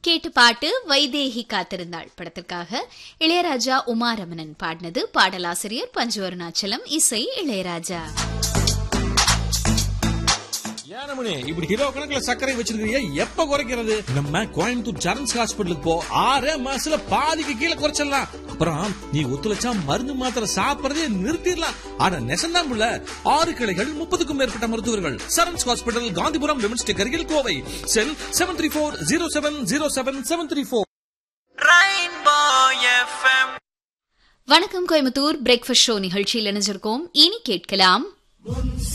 கேட்டு பாட்டு வைதேகி காத்திருந்தாள் படத்திற்காக இளையராஜா உமாரமணன் பாடினது பாடலாசிரியர் பஞ்சவருணாச்சலம் இசை இளையராஜா ஏனமணி இப்படி கிலோ கணக்குல சர்க்கரை வச்சிருக்கீங்க எப்ப குறைக்கிறது நம்ம கோயம்புத்தூர் சரண்ஸ் ஹாஸ்பிட்டலுக்கு போ ஆறே மாசத்துல பாதிக்கு கீழே குறைச்சிடலாம் அப்புறம் நீ ஒத்துழைச்சா மருந்து மாத்திரை சாப்பிடறதே நிறுத்திடலாம் ஆனா நெசந்தாம்புல ஆறு கிளைகள் முப்பதுக்கும் மேற்பட்ட மருத்துவர்கள் சரண்ஸ் ஹாஸ்பிட்டல் காந்திபுரம் விமன்ஸ் அருகில் Kovai cell seven three four zero seven zero seven seven three four Rainbow FM. வணக்கம் கோயம்புத்தூர் பிரேக்ஃபாஸ்ட் ஷோ நிகழ்ச்சியில் இணைஞ்சிருக்கோம் இனி கேட்கலாம்